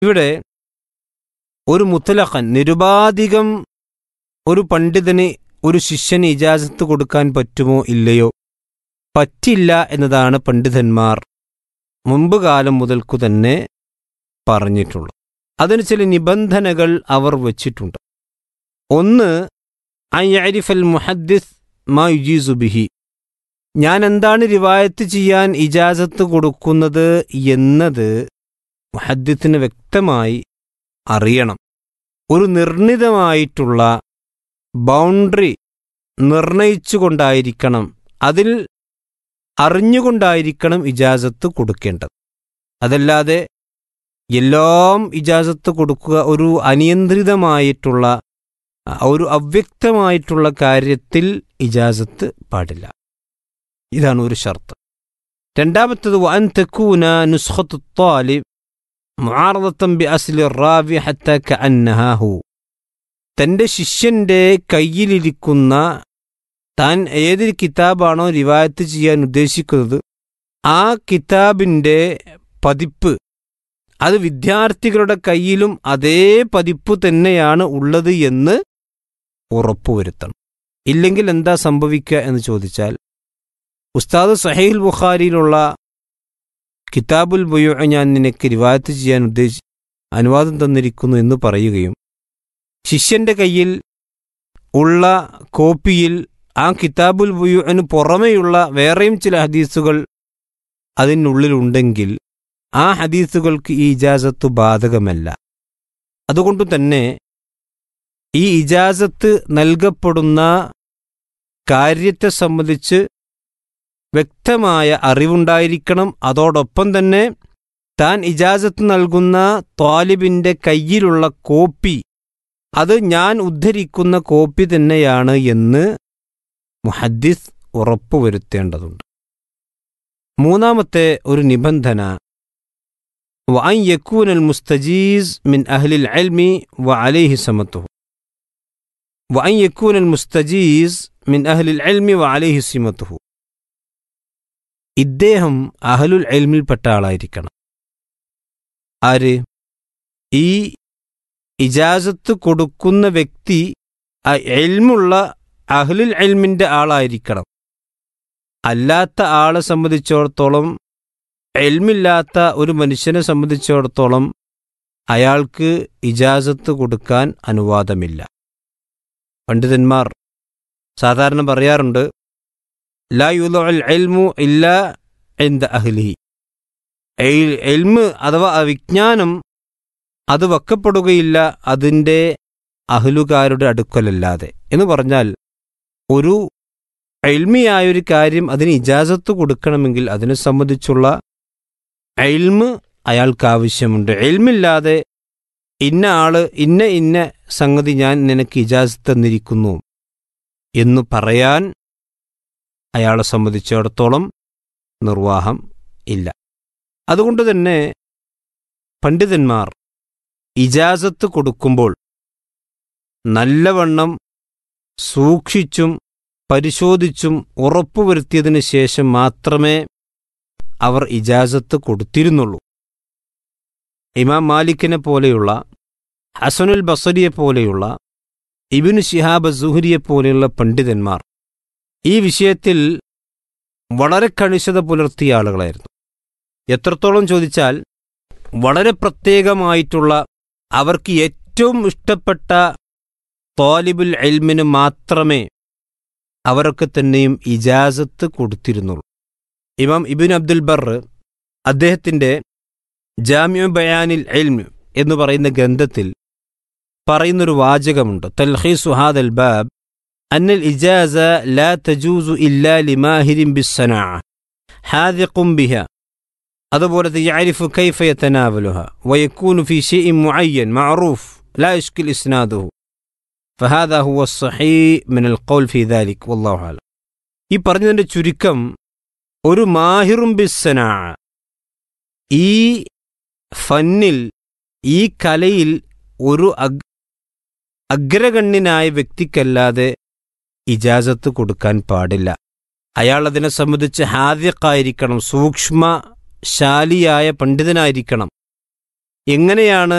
ഇവിടെ ഒരു മുത്തലഖൻ നിരുപാധികം ഒരു പണ്ഡിതന് ഒരു ശിഷ്യന് ഇജാസത്ത് കൊടുക്കാൻ പറ്റുമോ ഇല്ലയോ പറ്റില്ല എന്നതാണ് പണ്ഡിതന്മാർ മുമ്പ് കാലം മുതൽക്കു തന്നെ പറഞ്ഞിട്ടുള്ളത് അതിന് ചില നിബന്ധനകൾ അവർ വച്ചിട്ടുണ്ട് ഒന്ന് അയ്യാരിഫൽ മുഹദ്ദിസ് മാ യുജീസു ബിഹി ഞാൻ എന്താണ് റിവായത്ത് ചെയ്യാൻ ഇജാസത്ത് കൊടുക്കുന്നത് എന്നത് മുഹദ്ദിത്തിന് വ്യക്തമായി അറിയണം ഒരു നിർണിതമായിട്ടുള്ള ബൗണ്ടറി നിർണയിച്ചുകൊണ്ടായിരിക്കണം അതിൽ അറിഞ്ഞുകൊണ്ടായിരിക്കണം ഇജാസത്ത് കൊടുക്കേണ്ടത് അതല്ലാതെ എല്ലാം ഇജാസത്ത് കൊടുക്കുക ഒരു അനിയന്ത്രിതമായിട്ടുള്ള ഒരു അവ്യക്തമായിട്ടുള്ള കാര്യത്തിൽ ഇജാസത്ത് പാടില്ല ഇതാണ് ഒരു ഷർത്ത് രണ്ടാമത്തത് വൻ തെക്കൂന നുസ്ഖത്ത് താലിബ് മുആറദത്തം ബി അസ്ലി റാവി ഹത്ത കഅന്നഹാഹു തൻ്റെ ശിഷ്യന്റെ കയ്യിലിരിക്കുന്ന താൻ ഏത് കിതാബാണോ റിവായത്ത് ചെയ്യാൻ ഉദ്ദേശിക്കുന്നത് ആ കിതാബിൻ്റെ പതിപ്പ് അത് വിദ്യാർത്ഥികളുടെ കയ്യിലും അതേ പതിപ്പ് തന്നെയാണ് ഉള്ളത് എന്ന് ഉറപ്പുവരുത്തണം ഇല്ലെങ്കിൽ എന്താ സംഭവിക്കുക എന്ന് ചോദിച്ചാൽ ഉസ്താദ് സഹീൽ ബുഖാരിയിലുള്ള കിതാബുൽ ബുയോ ഞാൻ നിനക്ക് റിവായത്ത് ചെയ്യാൻ ഉദ്ദേശിച്ച് അനുവാദം തന്നിരിക്കുന്നു എന്ന് പറയുകയും ശിഷ്യന്റെ കയ്യിൽ ഉള്ള കോപ്പിയിൽ ആ കിതാബുൽ ബുയുവിന് പുറമെയുള്ള വേറെയും ചില ഹദീസുകൾ അതിനുള്ളിലുണ്ടെങ്കിൽ ആ ഹദീസുകൾക്ക് ഈ ഇജാസത്ത് ബാധകമല്ല അതുകൊണ്ട് തന്നെ ഈ ഇജാസത്ത് നൽകപ്പെടുന്ന കാര്യത്തെ സംബന്ധിച്ച് വ്യക്തമായ അറിവുണ്ടായിരിക്കണം അതോടൊപ്പം തന്നെ താൻ ഇജാസത്ത് നൽകുന്ന ത്വാലിബിൻ്റെ കയ്യിലുള്ള കോപ്പി അത് ഞാൻ ഉദ്ധരിക്കുന്ന കോപ്പി തന്നെയാണ് എന്ന് മുഹദ്ദിസ് ഉറപ്പുവരുത്തേണ്ടതുണ്ട് മൂന്നാമത്തെ ഒരു നിബന്ധന وأن يكون المستجيز من أهل العلم وعليه سمته وأن يكون المستجيز من أهل العلم وعليه سمته ഇദ്ദേഹം അഹലുൽ എൽമിൽപ്പെട്ട ആളായിരിക്കണം ആര് ഈ ഇജാസത്ത് കൊടുക്കുന്ന വ്യക്തി എൽമുള്ള അഹ്ലുൽ എൽമിൻ്റെ ആളായിരിക്കണം അല്ലാത്ത ആളെ സംബന്ധിച്ചിടത്തോളം എൽമില്ലാത്ത ഒരു മനുഷ്യനെ സംബന്ധിച്ചിടത്തോളം അയാൾക്ക് ഇജാസത്ത് കൊടുക്കാൻ അനുവാദമില്ല പണ്ഡിതന്മാർ സാധാരണ പറയാറുണ്ട് ലാ യുൽ എൽമു ഇല്ല എന്ത അഹ്ലിഹി എൽമ് അഥവാ വിജ്ഞാനം അത് വക്കപ്പെടുകയില്ല അതിൻ്റെ അഹ്ലുകാരുടെ അടുക്കലല്ലാതെ എന്ന് പറഞ്ഞാൽ ഒരു എൽമിയായൊരു കാര്യം അതിന് ഇജാസത്ത് കൊടുക്കണമെങ്കിൽ അതിനെ സംബന്ധിച്ചുള്ള എൽമ് അയാൾക്ക് ആവശ്യമുണ്ട് എൽമില്ലാതെ ഇന്ന ആള് ഇന്ന ഇന്ന സംഗതി ഞാൻ നിനക്ക് ഇജാസത്ത് തന്നിരിക്കുന്നു എന്ന് പറയാൻ അയാളെ സംബന്ധിച്ചിടത്തോളം നിർവാഹം ഇല്ല അതുകൊണ്ട് തന്നെ പണ്ഡിതന്മാർ ഇജാസത്ത് കൊടുക്കുമ്പോൾ നല്ലവണ്ണം സൂക്ഷിച്ചും പരിശോധിച്ചും ഉറപ്പുവരുത്തിയതിനു ശേഷം മാത്രമേ അവർ ഇജാസത്ത് കൊടുത്തിരുന്നുള്ളൂ ഇമാം മാലിക്കിനെ പോലെയുള്ള ഹസനുൽ ബസരിയെ പോലെയുള്ള ഇബിനു ഷിഹാബ് സുഹരിയെ പോലെയുള്ള പണ്ഡിതന്മാർ ഈ വിഷയത്തിൽ വളരെ കണിശത പുലർത്തിയ ആളുകളായിരുന്നു എത്രത്തോളം ചോദിച്ചാൽ വളരെ പ്രത്യേകമായിട്ടുള്ള അവർക്ക് ഏറ്റവും ഇഷ്ടപ്പെട്ട തോലിബുൽ എൽമിന് മാത്രമേ അവരൊക്കെ തന്നെയും ഇജാസത്ത് കൊടുത്തിരുന്നുള്ളൂ ഇമാം ഇബിൻ അബ്ദുൽ ബർ അദ്ദേഹത്തിൻ്റെ ജാമ്യു ബയാനിൽ എൽമ് എന്ന് പറയുന്ന ഗ്രന്ഥത്തിൽ പറയുന്നൊരു വാചകമുണ്ട് തൽഹീസു ഹാദൽ ബാബ് അന്നൽ ഇജാസ ലാ തജൂസു ഇല്ലാ ലിമാഹിരിൻ ബിസ്സനാ ഹാദിഖും ബിഹ അതുപോലെ യഅരിഫു കൈഫ യതനാവലുഹ വയക്കൂനു ഫി ഷൈഇൻ മുഅയ്യൻ മഅറൂഫ് ലാ യഷ്കിൽ ഇസ്നാദുഹു فهذا هو الصحيح من القول في ذلك والله أعلم ഈ പറഞ്ഞതിൻ്റെ ചുരുക്കം ഒരു മാഹിറും ബിസ്സനാ ഈ ഫന്നിൽ ഈ കലയിൽ ഒരു അഗ് അഗ്രഗണ്യനായ വ്യക്തിക്കല്ലാതെ ഇജാസത്ത് കൊടുക്കാൻ പാടില്ല അയാൾ അതിനെ സംബന്ധിച്ച് ഹാദ്യക്കായിരിക്കണം സൂക്ഷ്മശാലിയായ പണ്ഡിതനായിരിക്കണം എങ്ങനെയാണ്